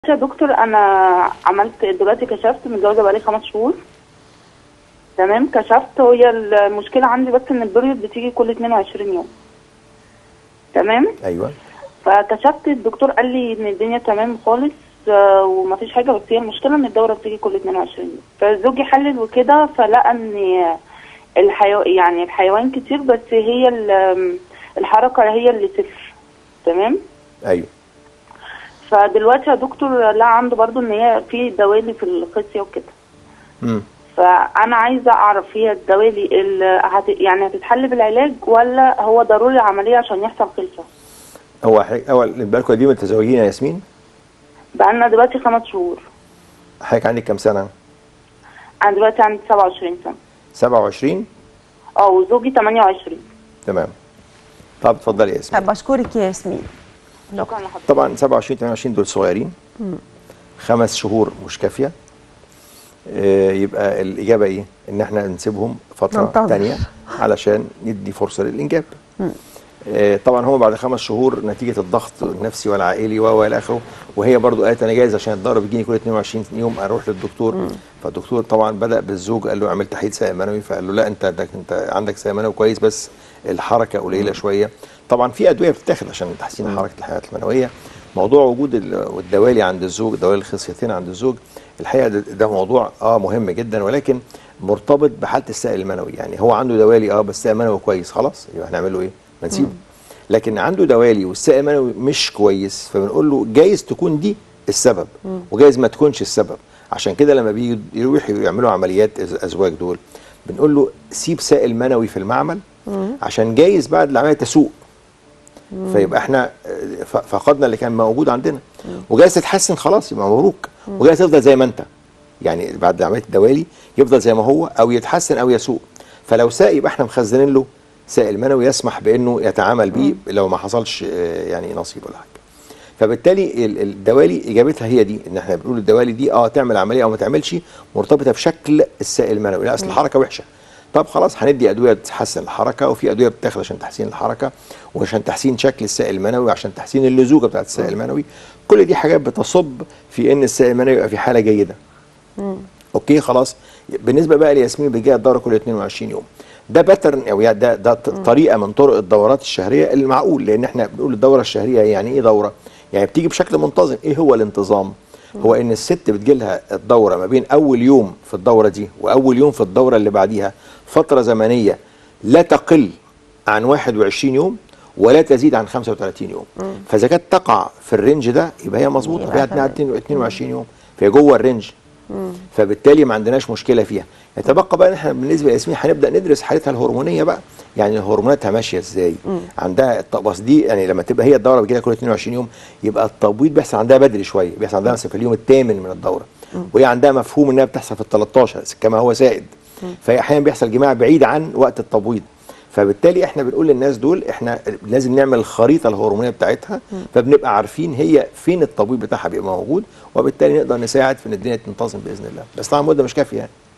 يا دكتور انا عملت دلوقتي كشفت متجوزه بقالي خمس شهور تمام كشفت هي المشكله عندي بس ان البريود بتيجي كل 22 يوم تمام ايوه فكشفت الدكتور قال لي ان الدنيا تمام خالص آه، ومفيش حاجه بس هي المشكله ان الدوره بتيجي كل 22 يوم فزوجي حلل وكده فلقى ان الحيو... يعني الحيوان كتير بس هي ال- الحركه هي اللي صفر تمام ايوه فدلوقتي يا دكتور لا عنده برضو ان هي في دوالي في الخصيه وكده امم فانا عايزه اعرف هي الدوالي اللي هت... يعني هتتحل بالعلاج ولا هو ضروري عمليه عشان يحصل خلفه هو حضرتك اول بالكم دي متزوجين يا ياسمين بقالنا دلوقتي خمس شهور حضرتك عندك كام سنه انا دلوقتي عندي 27 سنه 27 اه وزوجي 28 تمام طب اتفضلي يا ياسمين طب بشكرك يا ياسمين شكرا لحضرتك طبعا 27 28 دول صغيرين خمس شهور مش كافيه آه، يبقى الاجابه ايه ان احنا نسيبهم فتره ننتظر. ثانيه علشان ندي فرصه للانجاب آه، طبعا هو بعد خمس شهور نتيجه الضغط النفسي والعائلي و و الى اخره وهي برضو قالت انا جاهز عشان الدوره بتجيني كل 22 يوم اروح للدكتور فالدكتور طبعا بدا بالزوج قال له اعمل تحليل سائل منوي فقال له لا انت ده انت عندك سائل منوي كويس بس الحركه قليله شويه طبعا في ادويه بتتاخد عشان تحسين حركه الحياه المنويه موضوع وجود ال- الدوالي عند الزوج دوالي الخصيتين عند الزوج الحقيقه ده, ده موضوع اه مهم جدا ولكن مرتبط بحاله السائل المنوي يعني هو عنده دوالي اه بس السائل المنوي كويس خلاص يبقى هنعمل له ايه؟ ما نسيبه لكن عنده دوالي والسائل المنوي مش كويس فبنقول له جايز تكون دي السبب وجايز ما تكونش السبب عشان كده لما بيجوا يروحوا يعملوا عمليات الازواج دول بنقول له سيب سائل منوي في المعمل عشان جايز بعد العمليه تسوء فيبقى احنا آه، ف- فقدنا اللي كان موجود عندنا وجايز تتحسن خلاص يبقى مبروك وجايز تفضل زي ما انت يعني بعد عمليه الدوالي يفضل زي ما هو او يتحسن او يسوء فلو ساء يبقى احنا مخزنين له سائل منوي يسمح بانه يتعامل بيه لو ما حصلش آه، يعني نصيب ولا حاجه فبالتالي ال- الدوالي اجابتها هي دي ان احنا بنقول الدوالي دي اه تعمل عمليه او ما تعملش مرتبطه بشكل السائل المنوي لا اصل الحركه وحشه طب خلاص هندي ادويه تحسن الحركه وفي ادويه بتاخد عشان تحسين الحركه وعشان تحسين شكل السائل المنوي وعشان تحسين اللزوجه بتاعت السائل المنوي كل دي حاجات بتصب في ان السائل المنوي يبقى في حاله جيده اوكي خلاص بالنسبه بقى لياسمين بيجي الدوره كل 22 يوم ده باترن او يعني ده ده ط- طريقه من طرق الدورات الشهريه المعقول لان احنا بنقول الدوره الشهريه يعني ايه دوره؟ يعني بتيجي بشكل منتظم ايه هو الانتظام؟ هو ان الست بتجي لها الدوره ما بين اول يوم في الدوره دي واول يوم في الدوره اللي بعديها فتره زمنيه لا تقل عن 21 يوم ولا تزيد عن 35 يوم فاذا كانت تقع في الرينج ده يبقى هي مظبوطه يبقى فيها تمام. 22 يوم فهي جوه الرينج فبالتالي ما عندناش مشكله فيها يتبقى بقى ان احنا بالنسبه لياسمين هنبدا ندرس حالتها الهرمونيه بقى يعني هرموناتها ماشيه ازاي عندها التقبص دي يعني لما تبقى هي الدوره بتجيلها كل 22 يوم يبقى التبويض بيحصل عندها بدري شويه بيحصل عندها مثلا في اليوم الثامن من الدوره وهي عندها مفهوم انها بتحصل في ال 13 كما هو سائد فهي احيانا بيحصل جماع بعيد عن وقت التبويض فبالتالي احنا بنقول للناس دول احنا لازم نعمل الخريطه الهرمونيه بتاعتها فبنبقى عارفين هي فين التبويض بتاعها بيبقى موجود وبالتالي نقدر نساعد في ان الدنيا تنتظم باذن الله بس طبعا مده مش كافيه يعني